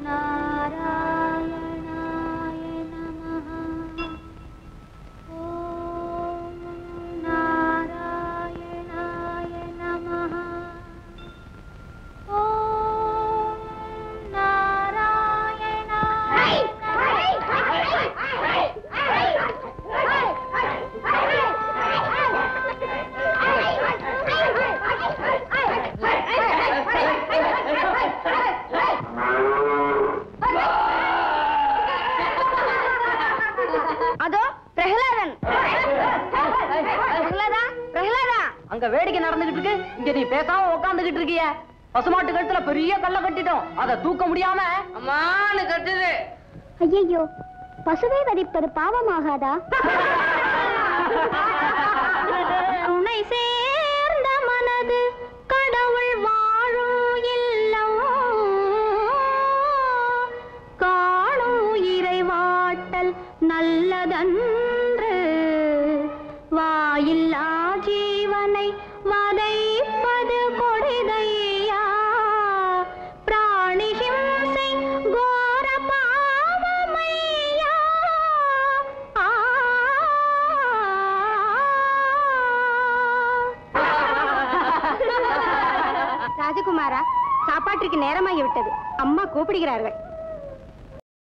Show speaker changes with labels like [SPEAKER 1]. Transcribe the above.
[SPEAKER 1] அதோ பிரகலாதன் பிரகலாதா பிரகலாதா
[SPEAKER 2] அங்க வேடிக்கை நடந்துகிட்டு இருக்கு இங்க நீ பேசாம உட்காந்துகிட்டு இருக்கிய பசுமாட்டு கழுத்துல பெரிய கல்ல கட்டிட்டோம் அதை தூக்க முடியாம அம்மானு கட்டுது
[SPEAKER 1] ஐயோ பசுவை வதிப்பது பாவமாகாதா உன்னை சேர்ந்த மனது கடவுள் வாழும் இல்லம் காணும் இறைவாட்டல் நல்லதன்று வாயில்லா ஜீவனை வதைப்பது கொடிதையா பிராணி ஹிம்சை கோர பாவமையா ஆ. ராஜகுமாரா சாப்பாட்டிற்கு நேரமாகி விட்டது அம்மா கூப்பிடுகிறார்கள்